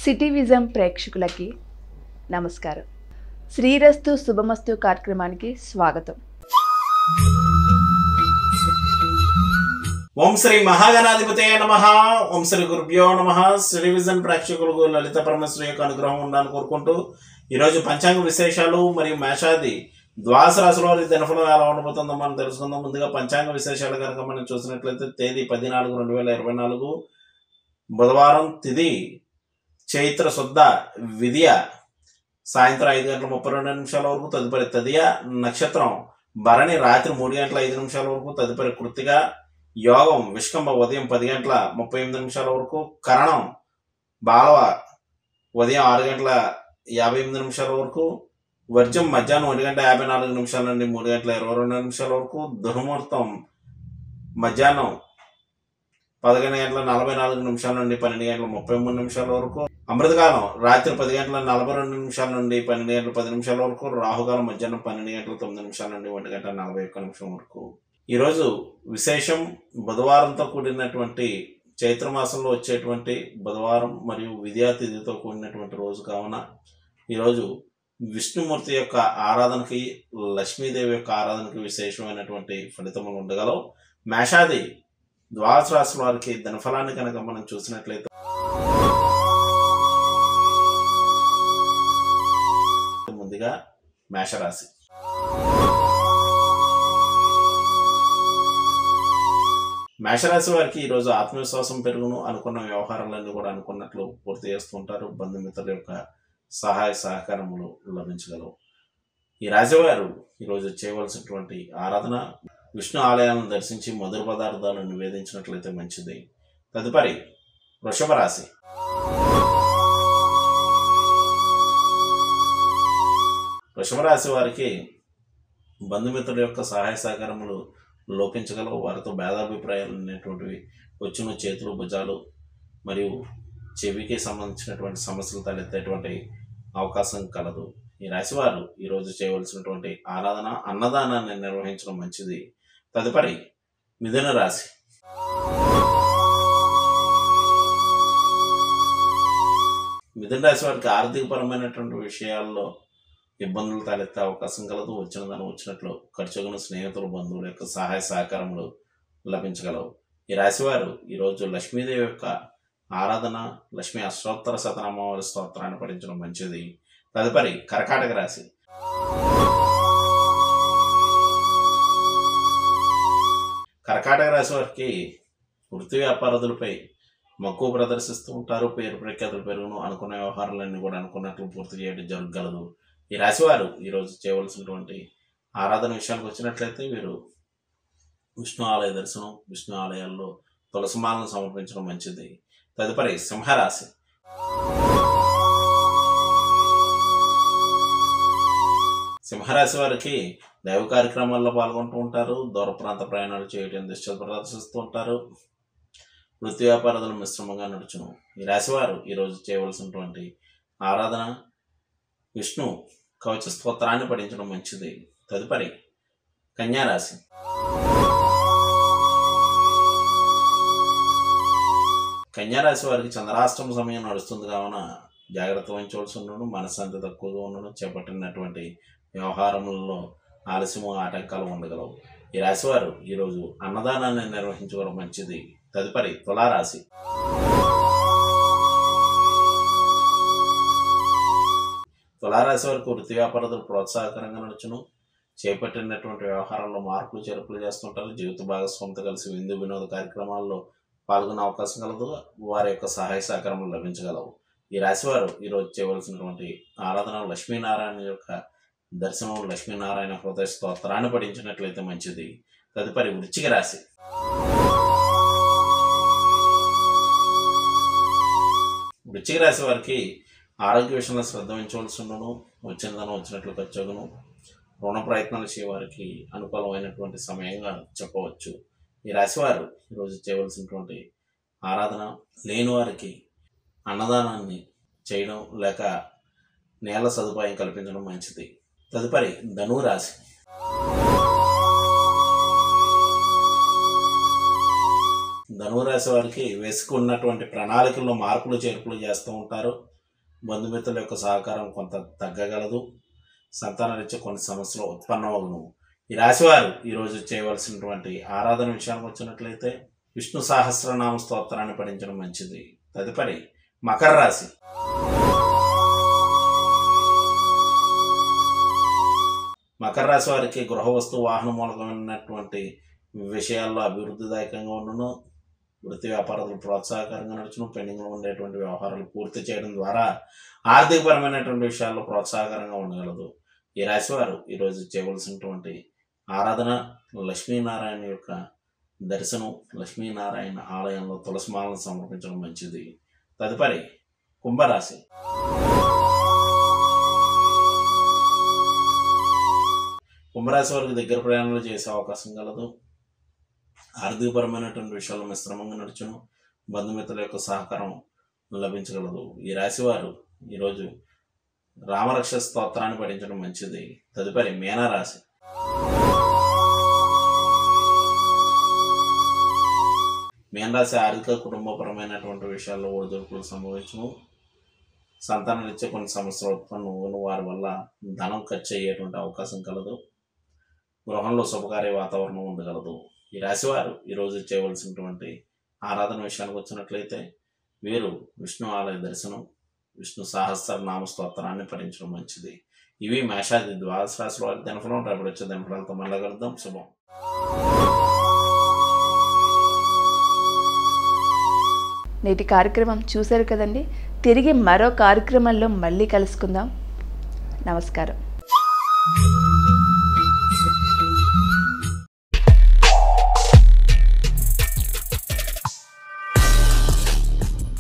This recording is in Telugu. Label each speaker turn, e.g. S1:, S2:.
S1: సిటీ విజన్ ప్రేక్షకులకి నమస్కారం శ్రీరస్తు శుభమస్తు కార్యక్రమానికి స్వాగతం
S2: ఓం శ్రీ మహాగణాధిపతే నమ ఓం శ్రీ గురుభ్యో నమ శ్రీ విజన్ ప్రేక్షకులకు లలిత పరమశ్రీ యొక్క అనుగ్రహం ఉండాలని కోరుకుంటూ ఈరోజు పంచాంగ విశేషాలు మరియు మేషాది ద్వాదశ రాశిలో వారి దినఫలం ఎలా ఉండబోతుందో మనం తెలుసుకుందాం ముందుగా పంచాంగ విశేషాలు కనుక మనం చూసినట్లయితే తేదీ పది నాలుగు రెండు వేల ఇరవై నాలుగు బుధవారం తిది చైత్ర శుద్ధ విద్య సాయంత్రం ఐదు గంటల ముప్పై రెండు నిమిషాల వరకు తదుపరి తదియ నక్షత్రం భరణి రాత్రి మూడు గంటల ఐదు నిమిషాల వరకు తదుపరి కృతిగా యోగం విష్కంభ ఉదయం పది గంటల ముప్పై ఎనిమిది నిమిషాల వరకు కరణం బాలవ ఉదయం ఆరు గంటల యాభై ఎనిమిది నిమిషాల వరకు వర్జం మధ్యాహ్నం ఒంటి గంట యాభై నాలుగు నిమిషాల నుండి మూడు గంటల ఇరవై రెండు నిమిషాల వరకు దుర్ముహూర్తం మధ్యాహ్నం పదకొండు గంటల నలభై నాలుగు నిమిషాల నుండి పన్నెండు గంటల ముప్పై మూడు నిమిషాల వరకు అమృతకాలం రాత్రి పది గంటల నలభై రెండు నిమిషాల నుండి పన్నెండు గంటల పది నిమిషాల వరకు రాహుకాలం మధ్యాహ్నం పన్నెండు గంటల తొమ్మిది నిమిషాల నుండి ఒంటి గంట నలభై ఒక్క నిమిషం వరకు ఈరోజు విశేషం బుధవారంతో కూడినటువంటి చైత్ర మాసంలో వచ్చేటువంటి బుధవారం మరియు విద్యాతిథితో కూడినటువంటి రోజు కావున ఈరోజు విష్ణుమూర్తి యొక్క ఆరాధనకి లక్ష్మీదేవి యొక్క ఆరాధనకి విశేషమైనటువంటి ఫలితములు ఉండగలవు మేషాది ద్వాదశ రాశుల వారికి ధనఫలాన్ని కనుక మనం చూసినట్లయితే ముందుగా మేషరాశి మేషరాశి వారికి ఈరోజు ఆత్మవిశ్వాసం పెరుగును అనుకున్న వ్యవహారాలన్నీ కూడా అనుకున్నట్లు పూర్తి చేస్తుంటారు బంధుమిత్రుల యొక్క సహాయ సహకారములు లభించగలవు ఈ రాశివారు ఈరోజు చేయవలసినటువంటి ఆరాధన విష్ణు ఆలయాలను దర్శించి మధుర పదార్థాలను నివేదించినట్లయితే మంచిది తదుపరి వృషభ రాశి వృషభ రాశి వారికి బంధుమిత్రుల యొక్క సహాయ సహకారములు లోపించగలవు వారితో భేదాభిప్రాయాలు అనేటువంటివి వచ్చిన చేతులు భుజాలు మరియు చెవికి సంబంధించినటువంటి సమస్యలు తలెత్తేటువంటి అవకాశం కలదు ఈ రాశివారు ఈరోజు చేయవలసినటువంటి ఆరాధన అన్నదానాన్ని నిర్వహించడం మంచిది తదుపరి మిథున రాశి మిథున రాశి వారికి ఆర్థికపరమైనటువంటి విషయాల్లో ఇబ్బందులు తలెత్తే అవకాశం కలదు వచ్చిన దాన్ని వచ్చినట్లు ఖర్చుగున స్నేహితులు బంధువుల యొక్క సహాయ సహకారములు లభించగలవు ఈ రాశివారు ఈరోజు లక్ష్మీదేవి యొక్క ఆరాధన లక్ష్మీ అష్టోత్తర శతనామావళి స్తోత్రాన్ని పఠించడం మంచిది తదుపరి కర్కాటక రాశి కర్కాటక రాశి వారికి వృత్తి వ్యాపారదులపై మక్కువ ప్రదర్శిస్తూ ఉంటారు పేరు ప్రఖ్యాతులు పెరుగును అనుకున్న వ్యవహారాలన్నీ కూడా అనుకున్నట్లు పూర్తి చేయడం జరగగలదు ఈ రాశివారు ఈరోజు చేయవలసినటువంటి ఆరాధన విషయానికి వచ్చినట్లయితే వీరు విష్ణు ఆలయ దర్శనం విష్ణు ఆలయాల్లో తులసిమాలను సమర్పించడం మంచిది తదుపరి సింహరాశి సింహరాశి వారికి దైవ కార్యక్రమాల్లో పాల్గొంటూ ఉంటారు దూర ప్రాంత ప్రయాణాలు చేయడం దిశ ప్రదర్శిస్తూ ఉంటారు వృత్తి వ్యాపారాలు మిశ్రమంగా నడుచును ఈ రాశివారు ఈరోజు చేయవలసినటువంటి ఆరాధన విష్ణు కవచ స్తోత్రాన్ని పఠించడం మంచిది తదుపరి కన్యారాశి కన్యారాశి వారికి చంద్రాష్టమ సమయం నడుస్తుంది కావున జాగ్రత్త వహించవలసి ఉండడం మనశ్శాంతి తక్కువగా ఉండడం చేపట్టినటువంటి వ్యవహారములలో ఆలస్యము ఆటంకాలు ఉండగలవు ఈ రాశివారు ఈరోజు అన్నదానాన్ని నిర్వహించుకోవడం మంచిది తదుపరి తులారాశి తులారాశి వారికి వృత్తి వ్యాపారాలు ప్రోత్సాహకరంగా నడుచును చేపట్టినటువంటి వ్యవహారాల్లో మార్పులు చేర్పులు చేస్తుంటారు జీవిత భాగస్వామితో కలిసి విందు వినోద కార్యక్రమాల్లో పాల్గొనే అవకాశం కలదు వారి యొక్క సహాయ సహకారములు లభించగలవు ఈ రాశివారు ఈరోజు చేయవలసినటువంటి ఆరాధన లక్ష్మీనారాయణ యొక్క దర్శనం లక్ష్మీనారాయణ హృదయ స్తోత్రాన్ని పఠించినట్లయితే మంచిది తదుపరి వృచ్చిక రాశి వృచ్చిక రాశి వారికి ఆరోగ్య విషయంలో శ్రద్ధ వహించవలసి ఉండను వచ్చినదనం వచ్చినట్లు ఖర్చుగును రుణ ప్రయత్నాలు చేయవారికి అనుకూలమైనటువంటి సమయంగా చెప్పవచ్చు ఈ రాశివారు ఈరోజు చేయవలసినటువంటి ఆరాధన లేని వారికి అన్నదానాన్ని చేయడం లేక నేల సదుపాయం కల్పించడం మంచిది తదుపరి ధను రాశి ధనురాశి వారికి వేసుకున్నటువంటి ప్రణాళికల్లో మార్పులు చేర్పులు చేస్తూ ఉంటారు బంధుమిత్రుల యొక్క సహకారం కొంత తగ్గగలదు సంతానరీత్యా కొన్ని సమస్యలు ఉత్పన్నమగును ఈ రాశివారు ఈరోజు చేయవలసినటువంటి ఆరాధన విషయానికి వచ్చినట్లయితే విష్ణు సహస్రనామ స్తోత్రాన్ని పఠించడం మంచిది తదుపరి మకర రాశి మకర రాశి వారికి గృహ వస్తు వాహన మూలకమైనటువంటి విషయాల్లో అభివృద్ధిదాయకంగా ఉండను వృత్తి వ్యాపారాలు ప్రోత్సాహకరంగా నడుచును పెండింగ్లో ఉండేటువంటి వ్యవహారాలు పూర్తి చేయడం ద్వారా ఆర్థికపరమైనటువంటి విషయాల్లో ప్రోత్సాహకరంగా ఉండగలదు ఈ రాశి వారు ఈరోజు చేయవలసినటువంటి ఆరాధన లక్ష్మీనారాయణ యొక్క దర్శనం లక్ష్మీనారాయణ ఆలయంలో తులసిమాలను సమర్పించడం మంచిది తదుపరి కుంభరాశి కుంభరాశి వారికి దగ్గర ప్రయాణాలు చేసే అవకాశం కలదు ఆర్థికపరమైనటువంటి విషయాలు మిశ్రమంగా నడుచును బంధుమిత్రుల యొక్క సహకారం లభించగలదు ఈ రాశి వారు ఈరోజు రామరక్ష స్తోత్రాన్ని పఠించడం మంచిది తదుపరి మీనరాశి మీనరాశి ఆర్థిక కుటుంబపరమైనటువంటి విషయాల్లో ఒడిదొడుకులు సంభవించను సంతానరీత్యా కొన్ని సమస్యలు ఉత్పన్నం వారి వల్ల ధనం ఖర్చు అయ్యేటువంటి అవకాశం కలదు గృహంలో శుభకార్య వాతావరణం ఉండగలదు ఈ రాశివారు ఈరోజు చేయవలసినటువంటి ఆరాధన విషయానికి వచ్చినట్లయితే వీరు విష్ణు ఆలయ దర్శనం విష్ణు సహస్ర నామ స్తోత్రాన్ని పఠించడం మంచిది ఇవి మేషాది ద్వాదశ రాశుల వారి దినఫలం రేపటి వచ్చే దినఫలాలతో మళ్ళీ కలుద్దాం శుభం
S1: నేటి కార్యక్రమం చూశారు కదండి తిరిగి మరో కార్యక్రమంలో మళ్ళీ కలుసుకుందాం నమస్కారం